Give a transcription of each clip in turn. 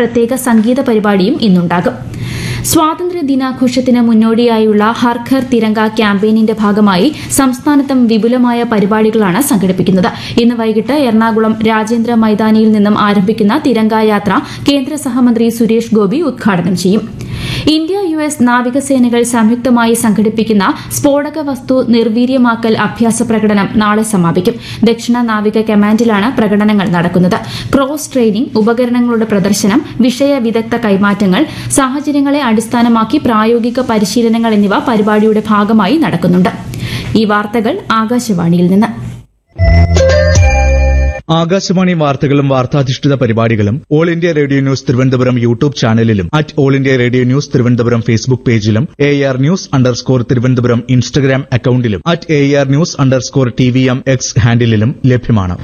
പ്രത്യേക സംഗീത പരിപാടിയും ഇന്നുണ്ടാകും സ്വാതന്ത്ര്യ ദിനാഘോഷത്തിന് മുന്നോടിയായുള്ള ഹർ ഘർ തിരങ്ക ക്യാമ്പയിനിന്റെ ഭാഗമായി സംസ്ഥാനത്തും വിപുലമായ പരിപാടികളാണ് സംഘടിപ്പിക്കുന്നത് ഇന്ന് വൈകിട്ട് എറണാകുളം രാജേന്ദ്ര മൈതാനിയിൽ നിന്നും ആരംഭിക്കുന്ന തിരങ്ക യാത്ര കേന്ദ്ര സഹമന്ത്രി സുരേഷ് ഗോപി ഉദ്ഘാടനം ചെയ്യും ഇന്ത്യ യു എസ് നാവികസേനകൾ സംയുക്തമായി സംഘടിപ്പിക്കുന്ന സ്ഫോടക വസ്തു നിർവീര്യമാക്കൽ അഭ്യാസ പ്രകടനം നാളെ സമാപിക്കും ദക്ഷിണ നാവിക കമാൻഡിലാണ് പ്രകടനങ്ങൾ നടക്കുന്നത് ക്രോസ് ട്രെയിനിംഗ് ഉപകരണങ്ങളുടെ പ്രദർശനം വിഷയ വിദഗ്ധ കൈമാറ്റങ്ങൾ സാഹചര്യങ്ങളെ അടിസ്ഥാനമാക്കി പ്രായോഗിക പരിശീലനങ്ങൾ എന്നിവ പരിപാടിയുടെ ഭാഗമായി നടക്കുന്നുണ്ട് ഈ വാർത്തകൾ ആകാശവാണിയിൽ നിന്ന് ആകാശവാണി വാർത്തകളും വാർത്താധിഷ്ഠിത പരിപാടികളും all India radio news Thiruvananthapuram YouTube ചാനലിലും at all India radio news Thiruvananthapuram Facebook പേജിലും A R news underscore Thiruvananthapuram Instagram അക്കൌണ്ടിലും at A R news underscore T V M X ഹാൻഡിലും ലഭ്യമാണ്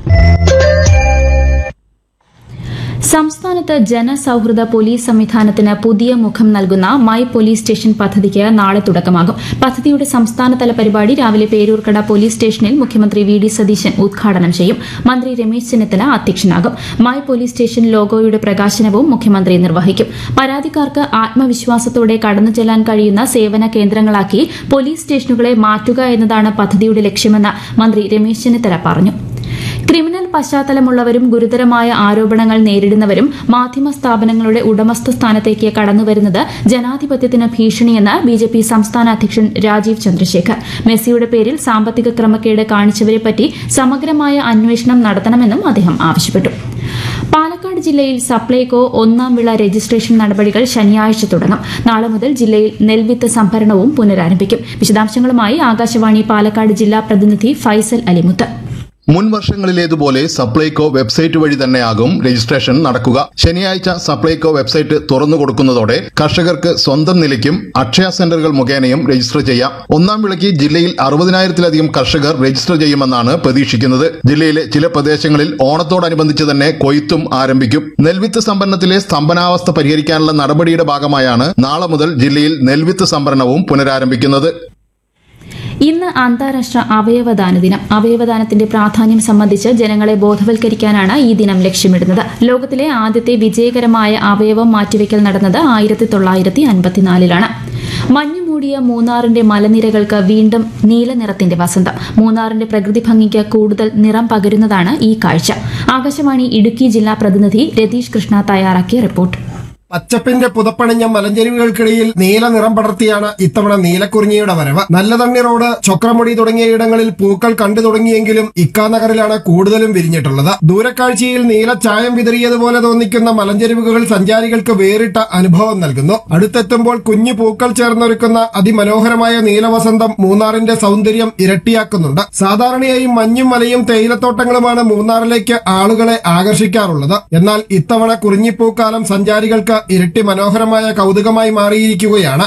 സംസ്ഥാനത്ത് ജനസൌഹൃദ പോലീസ് സംവിധാനത്തിന് പുതിയ മുഖം നൽകുന്ന മൈ പോലീസ് സ്റ്റേഷൻ പദ്ധതിക്ക് നാളെ തുടക്കമാകും പദ്ധതിയുടെ സംസ്ഥാനതല പരിപാടി രാവിലെ പേരൂർക്കട പോലീസ് സ്റ്റേഷനിൽ മുഖ്യമന്ത്രി വി ഡി സതീശൻ ഉദ്ഘാടനം ചെയ്യും മന്ത്രി രമേശ് ചെന്നിത്തല അധ്യക്ഷനാകും മൈ പോലീസ് സ്റ്റേഷൻ ലോഗോയുടെ പ്രകാശനവും മുഖ്യമന്ത്രി നിർവഹിക്കും പരാതിക്കാർക്ക് ആത്മവിശ്വാസത്തോടെ കടന്നു ചെല്ലാൻ കഴിയുന്ന സേവന കേന്ദ്രങ്ങളാക്കി പോലീസ് സ്റ്റേഷനുകളെ മാറ്റുക എന്നതാണ് പദ്ധതിയുടെ ലക്ഷ്യമെന്ന് മന്ത്രി രമേശ് ചെന്നിത്തല പറഞ്ഞു ക്രിമിനൽ പശ്ചാത്തലമുള്ളവരും ഗുരുതരമായ ആരോപണങ്ങൾ നേരിടുന്നവരും മാധ്യമ സ്ഥാപനങ്ങളുടെ ഉടമസ്ഥ സ്ഥാനത്തേക്ക് കടന്നുവരുന്നത് ജനാധിപത്യത്തിന് ഭീഷണിയെന്ന് ബി ജെ പി സംസ്ഥാന അധ്യക്ഷൻ രാജീവ് ചന്ദ്രശേഖർ മെസ്സിയുടെ പേരിൽ സാമ്പത്തിക ക്രമക്കേട് കാണിച്ചവരെപ്പറ്റി സമഗ്രമായ അന്വേഷണം നടത്തണമെന്നും അദ്ദേഹം ആവശ്യപ്പെട്ടു പാലക്കാട് ജില്ലയിൽ സപ്ലൈകോ ഒന്നാം വിള രജിസ്ട്രേഷൻ നടപടികൾ ശനിയാഴ്ച തുടങ്ങും നാളെ മുതൽ ജില്ലയിൽ നെൽവിത്ത് സംഭരണവും പുനരാരംഭിക്കും വിശദാംശങ്ങളുമായി ആകാശവാണി പാലക്കാട് ജില്ലാ പ്രതിനിധി ഫൈസൽ അലിമുത്ത് മുൻ വർഷങ്ങളിലേതുപോലെ സപ്ലൈകോ വെബ്സൈറ്റ് വഴി തന്നെയാകും രജിസ്ട്രേഷൻ നടക്കുക ശനിയാഴ്ച സപ്ലൈകോ വെബ്സൈറ്റ് തുറന്നു കൊടുക്കുന്നതോടെ കർഷകർക്ക് സ്വന്തം നിലയ്ക്കും അക്ഷയ സെന്ററുകൾ മുഖേനയും രജിസ്റ്റർ ചെയ്യാം ഒന്നാം വിളയ്ക്ക് ജില്ലയിൽ അറുപതിനായിരത്തിലധികം കർഷകർ രജിസ്റ്റർ ചെയ്യുമെന്നാണ് പ്രതീക്ഷിക്കുന്നത് ജില്ലയിലെ ചില പ്രദേശങ്ങളിൽ ഓണത്തോടനുബന്ധിച്ച് തന്നെ കൊയ്ത്തും ആരംഭിക്കും നെൽവിത്ത് സംഭരണത്തിലെ സ്തംഭനാവസ്ഥ പരിഹരിക്കാനുള്ള നടപടിയുടെ ഭാഗമായാണ് നാളെ മുതൽ ജില്ലയിൽ നെൽവിത്ത് സംഭരണവും പുനരാരംഭിക്കുന്നത് ഇന്ന് അന്താരാഷ്ട്ര അവയവദാന ദിനം അവയവദാനത്തിന്റെ പ്രാധാന്യം സംബന്ധിച്ച് ജനങ്ങളെ ബോധവൽക്കരിക്കാനാണ് ഈ ദിനം ലക്ഷ്യമിടുന്നത് ലോകത്തിലെ ആദ്യത്തെ വിജയകരമായ അവയവം മാറ്റിവെക്കൽ നടന്നത് ആയിരത്തി തൊള്ളായിരത്തി അൻപത്തിനാലിലാണ് മഞ്ഞുമൂടിയ മൂന്നാറിന്റെ മലനിരകൾക്ക് വീണ്ടും നീല നിറത്തിന്റെ വസന്തം മൂന്നാറിന്റെ പ്രകൃതി ഭംഗിക്ക് കൂടുതൽ നിറം പകരുന്നതാണ് ഈ കാഴ്ച ആകാശവാണി ഇടുക്കി ജില്ലാ പ്രതിനിധി രതീഷ് കൃഷ്ണ തയ്യാറാക്കിയ റിപ്പോർട്ട് പച്ചപ്പിന്റെ പുതപ്പണിഞ്ഞ മലഞ്ചെരിവുകൾക്കിടയിൽ നീല നിറം പടർത്തിയാണ് ഇത്തവണ നീലക്കുറിഞ്ഞിയുടെ വരവ് നല്ലതണ്ണി റോഡ് ചൊക്രമുടി തുടങ്ങിയ ഇടങ്ങളിൽ പൂക്കൾ കണ്ടു തുടങ്ങിയെങ്കിലും ഇക്കാനഗറിലാണ് കൂടുതലും വിരിഞ്ഞിട്ടുള്ളത് ദൂരക്കാഴ്ചയിൽ നീല ചായം വിതറിയതുപോലെ തോന്നിക്കുന്ന മലഞ്ചെരിവുകൾ സഞ്ചാരികൾക്ക് വേറിട്ട അനുഭവം നൽകുന്നു അടുത്തെത്തുമ്പോൾ കുഞ്ഞു പൂക്കൾ ചേർന്നൊരുക്കുന്ന അതിമനോഹരമായ നീലവസന്തം മൂന്നാറിന്റെ സൗന്ദര്യം ഇരട്ടിയാക്കുന്നുണ്ട് സാധാരണയായി മഞ്ഞും മലയും തേയിലത്തോട്ടങ്ങളുമാണ് മൂന്നാറിലേക്ക് ആളുകളെ ആകർഷിക്കാറുള്ളത് എന്നാൽ ഇത്തവണ കുറിഞ്ഞിപ്പൂക്കാലം സഞ്ചാരികൾക്ക് ഇരട്ടി മനോഹരമായ കൗതുകമായി മാറിയിരിക്കുകയാണ്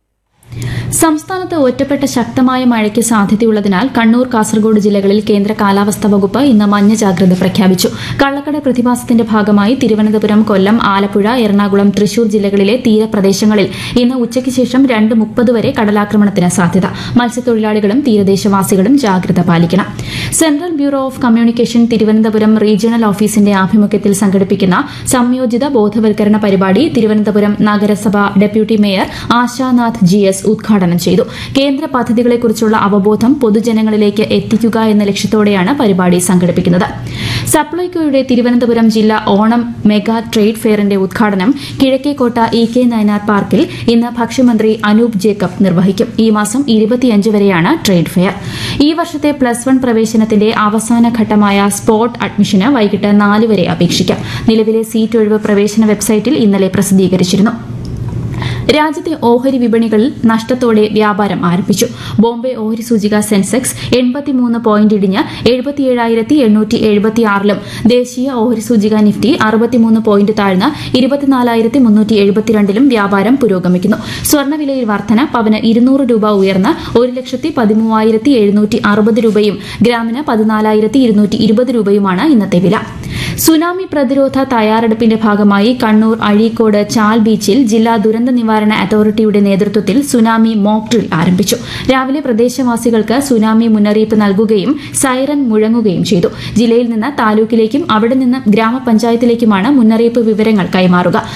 സംസ്ഥാനത്ത് ഒറ്റപ്പെട്ട ശക്തമായ മഴയ്ക്ക് സാധ്യതയുള്ളതിനാൽ കണ്ണൂർ കാസർഗോഡ് ജില്ലകളിൽ കേന്ദ്ര കാലാവസ്ഥാ വകുപ്പ് ഇന്ന് മഞ്ഞ ജാഗ്രത പ്രഖ്യാപിച്ചു കള്ളക്കട പ്രതിഭാസത്തിന്റെ ഭാഗമായി തിരുവനന്തപുരം കൊല്ലം ആലപ്പുഴ എറണാകുളം തൃശൂർ ജില്ലകളിലെ തീരപ്രദേശങ്ങളിൽ ഇന്ന് ഉച്ചയ്ക്ക് ശേഷം രണ്ട് മുപ്പത് വരെ കടലാക്രമണത്തിന് സാധ്യത മത്സ്യത്തൊഴിലാളികളും തീരദേശവാസികളും ജാഗ്രത പാലിക്കണം central bureau of communication Thiruvananthapuram regional ഓഫീസിന്റെ ആഭിമുഖ്യത്തിൽ സംഘടിപ്പിക്കുന്ന സംയോജിത ബോധവൽക്കരണ പരിപാടി തിരുവനന്തപുരം നഗരസഭ deputy mayor Ashanath G S ഉദ്ഘാടനം ചെയ്തു കേന്ദ്ര പദ്ധതികളെക്കുറിച്ചുള്ള അവബോധം പൊതുജനങ്ങളിലേക്ക് എത്തിക്കുക എന്ന ലക്ഷ്യത്തോടെയാണ് പരിപാടി സംഘടിപ്പിക്കുന്നത് സപ്ലൈകോയുടെ തിരുവനന്തപുരം ജില്ലാ ഓണം മെഗാ ട്രേഡ് ഫെയറിന്റെ ഉദ്ഘാടനം കിഴക്കേക്കോട്ട ഇ കെ നയനാർ പാർക്കിൽ ഇന്ന് ഭക്ഷ്യമന്ത്രി അനൂപ് ജേക്കബ് നിർവഹിക്കും ഈ മാസം ഇരുപത്തിയഞ്ച് വരെയാണ് ട്രേഡ് ഫെയർ ഈ വർഷത്തെ പ്ലസ് വൺ പ്രവേശനത്തിന്റെ അവസാന ഘട്ടമായ സ്പോട്ട് അഡ്മിഷന് വൈകിട്ട് നാല് വരെ അപേക്ഷിക്കാം നിലവിലെ സീറ്റ് ഒഴിവ് പ്രവേശന വെബ്സൈറ്റിൽ ഇന്നലെ പ്രസിദ്ധീകരിച്ചിരുന്നു രാജ്യത്തെ ഓഹരി വിപണികളിൽ നഷ്ടത്തോടെ വ്യാപാരം ആരംഭിച്ചു ബോംബെ ഓഹരി സൂചിക സെൻസെക്സ് എൺപത്തിമൂന്ന് പോയിന്റ് ഇടിഞ്ഞ് എഴുപത്തിയേഴായിരത്തി എണ്ണൂറ്റി എഴുപത്തിയാറിലും ദേശീയ ഓഹരി സൂചിക നിഫ്റ്റി അറുപത്തിമൂന്ന് പോയിന്റ് താഴ്ന്ന് ഇരുപത്തിനാലായിരത്തി മുന്നൂറ്റി എഴുപത്തിരണ്ടിലും വ്യാപാരം പുരോഗമിക്കുന്നു സ്വർണ്ണവിലയിൽ വർധന പവന് ഇരുന്നൂറ് രൂപ ഉയർന്ന് ഒരു ലക്ഷത്തി പതിമൂവായിരത്തി എഴുന്നൂറ്റി അറുപത് രൂപയും ഗ്രാമിന് പതിനാലായിരത്തി ഇരുന്നൂറ്റി ഇരുപത് രൂപയുമാണ് ഇന്നത്തെ വില സുനാമി പ്രതിരോധ തയ്യാറെടുപ്പിന്റെ ഭാഗമായി കണ്ണൂർ അഴീക്കോട് ചാൽ ബീച്ചിൽ ജില്ലാ ദുരന്ത നിവാരണ അതോറിറ്റിയുടെ നേതൃത്വത്തിൽ സുനാമി മോക്ക് ഡ്രിൽ ആരംഭിച്ചു രാവിലെ പ്രദേശവാസികൾക്ക് സുനാമി മുന്നറിയിപ്പ് നൽകുകയും സൈറൻ മുഴങ്ങുകയും ചെയ്തു ജില്ലയിൽ നിന്ന് താലൂക്കിലേക്കും അവിടെ നിന്ന് ഗ്രാമപഞ്ചായത്തിലേക്കുമാണ് മുന്നറിയിപ്പ് വിവരങ്ങൾ കൈമാറുക